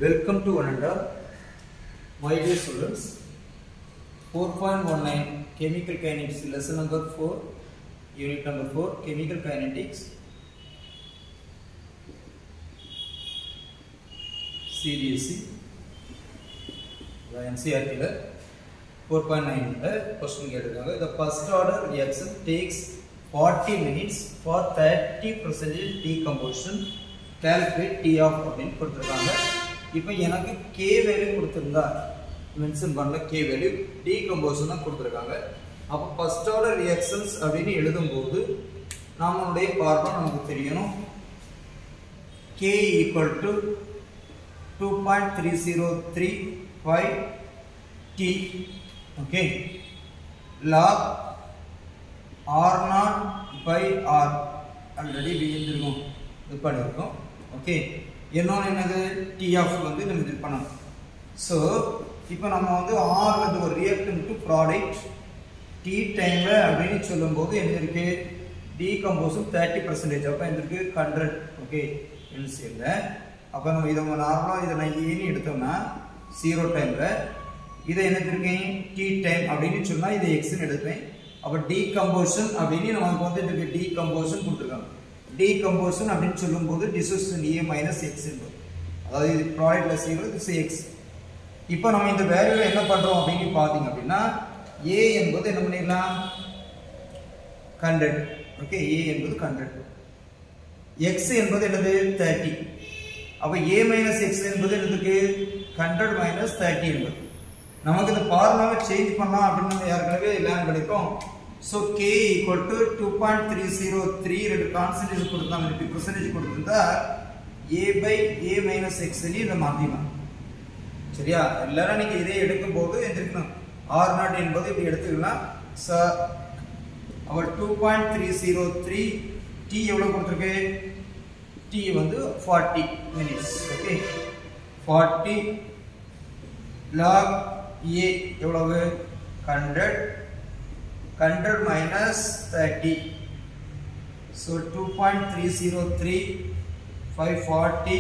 Welcome to Ananda. My dear students, 4.19 Chemical Kinetics, lesson number 4, unit number 4, Chemical Kinetics. CBSE, NCRT four point நைனில் question கேட்டிருக்காங்க இந்த first order reaction takes forty minutes for thirty percentage decomposition calculate T half அப்படின்னு கொடுத்துருக்காங்க இப்போ எனக்கு K value கொடுத்துருந்தா mention பண்ணல K value decomposition தான் கொடுத்துருக்காங்க அப்போ ஃபர்ஸ்ட் ஆர்டர் ரியாக்ஷன்ஸ் அப்படின்னு எழுதும்போது நம்மளுடைய பார்வை நமக்கு தெரியணும் K equal to two point three zero three five T okay log r naught by R already விழுந்திருக்கும் இது பண்ணியிருக்கோம் ஓகே இன்னொன்று என்னது டி ஆஃப் வந்து நம்ம இது பண்ணணும் ஸோ இப்போ நம்ம வந்து ஆர் வந்து ஒரு ரியாக்டன் டு ப்ராடக்ட் டி டைமில் அப்படின்னு சொல்லும்போது என்ன இருக்கு டீகம்போஸும் தேர்ட்டி பர்சன்டேஜ் அப்போ எந்திருக்கு ஹண்ட்ரட் ஓகே எல்சியில் அப்போ நம்ம இதை நார்மலாக இதை நான் ஏன்னு எடுத்தோம்னா ஜீரோ டைமில் இதை என்ன இருக்கேன் டி டைம் அப்படின்னு சொன்னா இதை எக்ஸ்னு எடுப்பேன் அப்ப டீகம்போஷன் அப்படின்னு நமக்கு வந்து இதுக்கு டீகம்போஷன் கொடுத்துருக்காங்க டீகம்போஷன் அப்படின்னு சொல்லும்போது டிசோஷன் ஏ மைனஸ் எக்ஸ் என்பது அதாவது இது ப்ராடக்ட்ல செய்யறது திஸ் எக்ஸ் இப்போ நம்ம இந்த வேல்யூல என்ன பண்றோம் அப்படின்னு பார்த்தீங்க அப்படின்னா ஏ என்பது என்ன பண்ணிடலாம் ஹண்ட்ரட் ஓகே ஏ என்பது ஹண்ட்ரட் எக்ஸ் என்பது என்னது தேர்ட்டி அப்ப ஏ மைனஸ் எக்ஸ் என்பது என்னதுக்கு ஹண்ட்ரட் மைனஸ் தேர்ட்டி என்பது நமக்கு இந்த ஃபார்முலாவை சேஞ்ச் பண்ணலாம் அப்படின்னு நம்ம ஏற்கனவே லேர்ன் பண்ணிருக்கோம் so K equal to two point three zero three ரெண்டு கான்சன்டேஜ் கொடுத்தாங்க ஃபிஃப்டி பர்சன்டேஜ் கொடுத்துருந்தா ஏ பை ஏ மைனஸ் எக்ஸ்னு இதை மாற்றிடலாம் சரியா எல்லாரும் நீங்க இதே எடுக்கும் போது எந்திருக்கணும் ஆர் நாட் என்பது இப்படி எடுத்துக்கலாம் ச அவர் two point three zero three T எவ்வளோ கொடுத்துருக்கு டி வந்து forty minutes okay forty log A எவ்வளவு hundred hundred minus thirty so two point three zero three five forty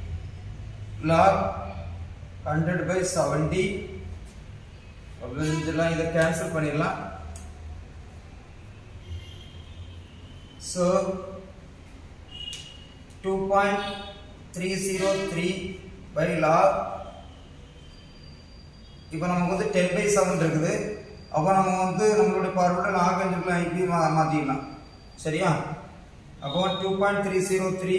log hundred by seventy இதெல்லாம் இதை கேன்சல் பண்ணிடலாம் so two point three zero three by log இப்போ நமக்கு வந்து ten by seven இருக்குது அப்போ நம்ம வந்து நம்மளுடைய பார்வையில் லாக் அஞ்சுக்கலாம் இப்படி மா மாற்றிக்கலாம் சரியா அப்போ two point three zero three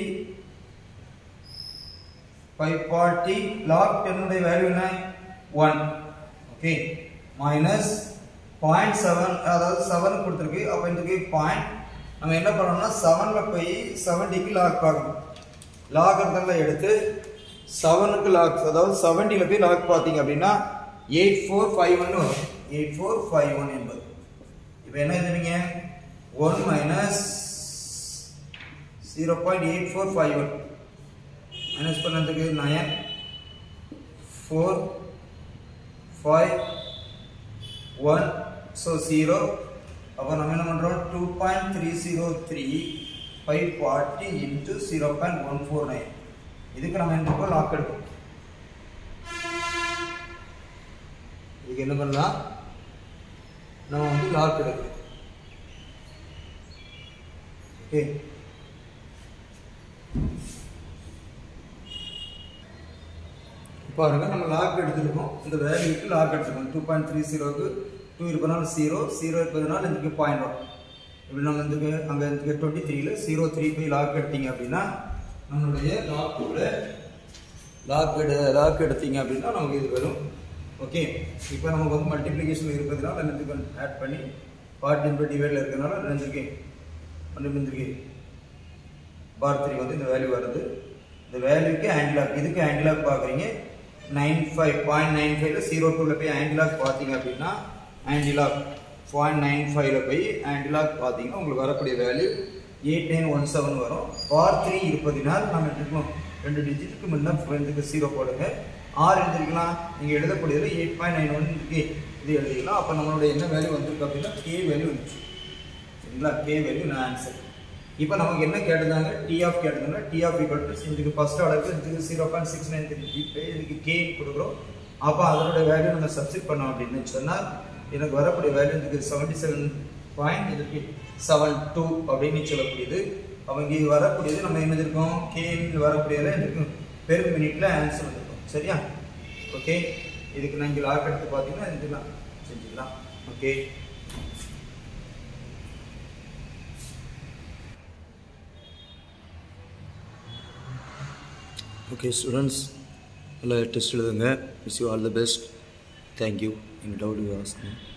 five forty log டென்னுடைய வேல்யூ என்ன one okay minus point seven அதாவது செவன் கொடுத்துருக்கு அப்போ இதுக்கு பாயிண்ட் நம்ம என்ன பண்ணோம்னா செவனில் போய் செவன்டிக்கு லாக் பார்க்கணும் லாக் இருக்கிறதுல எடுத்து செவனுக்கு லாக் அதாவது செவன்டியில் போய் லாக் பார்த்தீங்க அப்படின்னா எயிட் ஃபோர் ஃபைவ் ஒன் வரும் எயிட் ஃபோர் ஃபைவ் ஒன் என்பது இப்போ என்ன எழுதுறீங்க one minus zero point eight four five one minus பண்ணதுக்கு nine four five one so zero அப்போ நம்ம என்ன பண்ணுறோம் two point three zero three five forty into zero point one four nine இதுக்கு நம்ம என்ன லாக் எடுப்போம் இதுக்கு என்ன பண்ணலாம் நம்ம வந்து லாக் எடுக்கணும் ஓகே பாருங்க நம்ம லாக் எடுத்துருக்கோம் இந்த வேல்யூக்கு லாக் எடுத்துருக்கோம் டூ பாயிண்ட் த்ரீ ஜீரோக்கு டூ இருப்பதுனால ஜீரோ ஜீரோ இருப்பதுனால இதுக்கு பாயிண்ட் வரும் இப்படி நம்ம இதுக்கு அங்கே இதுக்கு டுவெண்ட்டி த்ரீல ஜீரோ த்ரீ போய் லாக் எடுத்தீங்க அப்படின்னா நம்மளுடைய லாக்குள்ள லாக் எடு லாக் எடுத்தீங்க அப்படின்னா நமக்கு இது வரும் ஓகே இப்போ நமக்கு வந்து மல்டிப்ளிகேஷன் இருப்பதுனால ரெண்டுக்கு ஆட் பண்ணி பார்ட் இன்பை டிவைடில் இருக்கிறதுனால ரெண்டுக்கு ஒன்று இருந்துருக்கு பார் த்ரீ வந்து இந்த வேல்யூ வருது இந்த வேல்யூக்கு ஆங்கிலாக் இதுக்கு ஆங்கிலாக் பார்க்குறீங்க நைன் ஃபைவ் பாயிண்ட் நைன் ஃபைவ்ல ஜீரோ டூவில் போய் ஆங்கிலாக் பார்த்தீங்க அப்படின்னா ஆங்கிலாக் பாயிண்ட் நைன் ஃபைவ்ல போய் ஆங்கிலாக் பார்த்தீங்கன்னா உங்களுக்கு வரக்கூடிய value eight nine one seven வரும் பார் த்ரீ இருப்பதினால் நம்ம எடுத்துக்கணும் ரெண்டு டிஜிட்டுக்கு முன்னே ஃப்ரெண்டுக்கு ஜீரோ போடுங்க ஆர் எழுதிருக்கலாம் நீங்கள் எழுதக்கூடியது eight point nine one K இது எழுதிக்கலாம் அப்போ நம்மளுடைய என்ன வேல்யூ வந்திருக்கு அப்படின்னா கே வேல்யூ வந்துச்சு சரிங்களா கே வேல்யூ நான் ஆன்சர் இப்போ நமக்கு என்ன கேட்டிருந்தாங்க டி ஆஃப் கேட்டிருந்தாங்க டி ஆஃப் ஈக்குவல் டு இதுக்கு ஃபர்ஸ்ட் ஆர்டருக்கு இதுக்கு zero point six nine three இதுக்கு கே கொடுக்குறோம் அப்போ அதனோட வேல்யூ நம்ம சப்ஸ்டிட் பண்ணோம் அப்படின்னு சொன்னால் எனக்கு வரக்கூடிய வேல்யூ இதுக்கு செவன்டி செவன் பாயிண்ட் இதுக்கு செவன் டூ அப்படின்னு சொல்லக்கூடியது அவங்க இது வரக்கூடியது நம்ம என்ன இருக்கோம் கேஎம்ல வரக்கூடியதில் இதுக்கு பெர் மினிட்ல ஆன்சர் வந்திருக்கும் சரியா ஓகே இதுக்கு நீங்கள் லாக் எடுத்து பார்த்தீங்கன்னா இதுலாம் செஞ்சுக்கலாம் ஓகே ஓகே ஸ்டூடெண்ட்ஸ் எல்லாம் டெஸ்ட் எழுதுங்க wish you all the best thank you any doubt you ask